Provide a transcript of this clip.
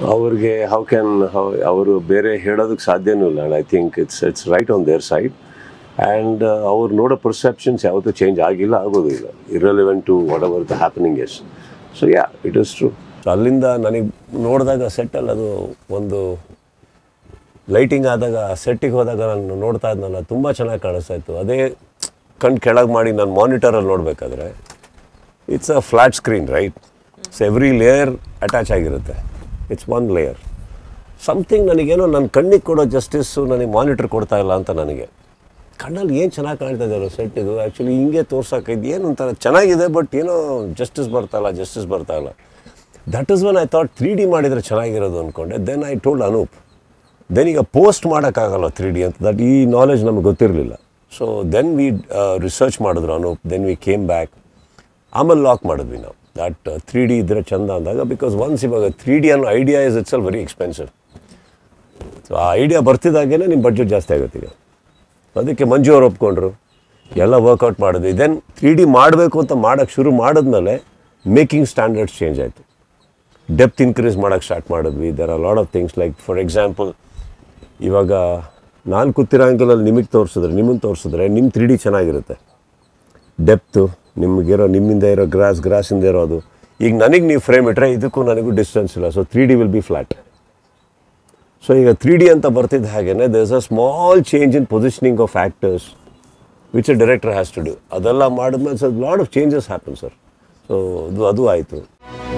ಅವ್ರಿಗೆ how can how ಅವರು ಬೇರೆ ಹೇಳೋದಕ್ಕೆ ಸಾಧ್ಯನೂ ಇಲ್ಲ I think it's it's right on their side and ಅವ್ರು ನೋಡೋ ಪರ್ಸೆಪ್ಷನ್ಸ್ ಯಾವತ್ತೂ ಚೇಂಜ್ ಆಗಿಲ್ಲ ಆಗೋದು ಇಲ್ಲ irrelevant to whatever the happening is so yeah it is true ಅಲ್ಲಿಂದ ನನಗೆ ನೋಡಿದಾಗ ಸೆಟ್ಟಲ್ಲಿ ಅದು ಒಂದು ಲೈಟಿಂಗ್ ಆದಾಗ ಸೆಟ್ಟಿಗೆ ಹೋದಾಗ ನಾನು ನೋಡ್ತಾ ಇದ್ನಲ್ಲ ತುಂಬ ಚೆನ್ನಾಗಿ ಕಾಣಿಸ್ತಾ ಇತ್ತು ಅದೇ ಕಣ್ಣು ಕೆಳಗೆ ಮಾಡಿ ನಾನು ಮಾನಿಟರಲ್ಲಿ ನೋಡಬೇಕಾದ್ರೆ it's a flat screen right so every layer attach ಆಗಿರುತ್ತೆ ಇಟ್ಸ್ ಒನ್ ಲೇಯರ್ ಸಮಥಿಂಗ್ ನನಗೇನೋ ನನ್ನ ಕಣ್ಣಿಗೆ ಕೊಡೋ ಜಸ್ಟಿಸ್ಸು ನನಗೆ ಮಾನಿಟರ್ ಕೊಡ್ತಾ ಇಲ್ಲ ಅಂತ ನನಗೆ ಕಣ್ಣಲ್ಲಿ ಏನು ಚೆನ್ನಾಗಿ ಕಾಣ್ತಾ ಇದ್ದಾರೋ ಸೆಟ್ ಇದು ಆ್ಯಕ್ಚುಲಿ ಹಿಂಗೆ ತೋರ್ಸೋಕೈದು ಏನು ಒಂಥರ ಚೆನ್ನಾಗಿದೆ ಬಟ್ ಏನೋ ಜಸ್ಟಿಸ್ ಬರ್ತಾ ಇಲ್ಲ ಜಸ್ಟಿಸ್ ಬರ್ತಾ ಇಲ್ಲ that is one I thought three D ಮಾಡಿದರೆ ಚೆನ್ನಾಗಿರೋದು ಅಂದ್ಕೊಂಡೆ then I told Anoop then ಈಗ ಪೋಸ್ಟ್ ಮಾಡೋಕ್ಕಾಗಲ್ಲ ತ್ರೀ ಡಿ ಅಂತ ದಟ್ ಈ ನಾಲೆಜ್ ನಮಗೆ ಗೊತ್ತಿರಲಿಲ್ಲ ಸೊ ದೆನ್ ವಿ ರಿಸರ್ಚ್ ಮಾಡಿದ್ರು Anoop then we came back ಆಮೇಲೆ ಲಾಕ್ ಮಾಡಿದ್ವಿ ನಾವು ದಟ್ ತ್ರೀ ಡಿ ಇದ್ದರೆ ಚಂದ ಅಂದಾಗ ಬಿಕಾಸ್ ಒನ್ಸ್ ಇವಾಗ ತ್ರೀ ಡಿ ಅನ್ನೋ idea is it's all very expensive so ಆ ಐಡಿಯಾ ಬರ್ತಿದ್ದಾಗೇ ನಿಮ್ಮ ಬಡ್ಜೆಟ್ ಜಾಸ್ತಿ ಆಗುತ್ತೆ ಈಗ ಅದಕ್ಕೆ ಮಂಜು ಅವ್ರು ಒಪ್ಕೊಂಡ್ರು ಎಲ್ಲ ವರ್ಕೌಟ್ ಮಾಡಿದ್ವಿ ದೆನ್ ತ್ರೀ ಡಿ ಮಾಡಬೇಕು ಅಂತ ಮಾಡೋಕ್ಕೆ ಶುರು ಮಾಡಿದ್ಮೇಲೆ ಮೇಕಿಂಗ್ ಸ್ಟ್ಯಾಂಡರ್ಡ್ಸ್ ಚೇಂಜ್ ಆಯಿತು ಡೆಪ್ತ್ ಇನ್ಕ್ರೀಸ್ ಮಾಡೋಕ್ಕೆ ಸ್ಟಾರ್ಟ್ ಮಾಡಿದ್ವಿ there are lot of things like for example ಇವಾಗ ನಾನು ಕೂತಿರೋ ಆ್ಯಂಗಲಲ್ಲಿ ನಿಮಗೆ ತೋರಿಸಿದ್ರೆ ನಿಮ್ಮನ್ನು ತೋರಿಸಿದ್ರೆ ನಿಮ್ಮ ತ್ರೀ ಡಿ ಚೆನ್ನಾಗಿರುತ್ತೆ ಡೆಪ್ತು ನಿಮಗಿರೋ ನಿಮ್ಮಿಂದ ಇರೋ ಗ್ರಾಸ್ ಗ್ರಾಸಿಂದ ಇರೋದು ಈಗ ನನಗೆ ನೀವು ಫ್ರೇಮ್ ಇಟ್ಟರೆ ಇದಕ್ಕೂ ನನಗೂ ಡಿಸ್ಟೆನ್ಸ್ ಇಲ್ಲ so three D will be flat so ಈಗ ತ್ರೀ ಡಿ ಅಂತ ಬರ್ತಿದ್ದ ಹಾಗೇನೆ there is a small change in positioning of actors which a director has to do ಅದೆಲ್ಲ ಮಾಡಿದ್ಮೇಲೆ ಸ್ವಲ್ಪ lot of changes happen sir so ಅದು ಅದು ಆಯಿತು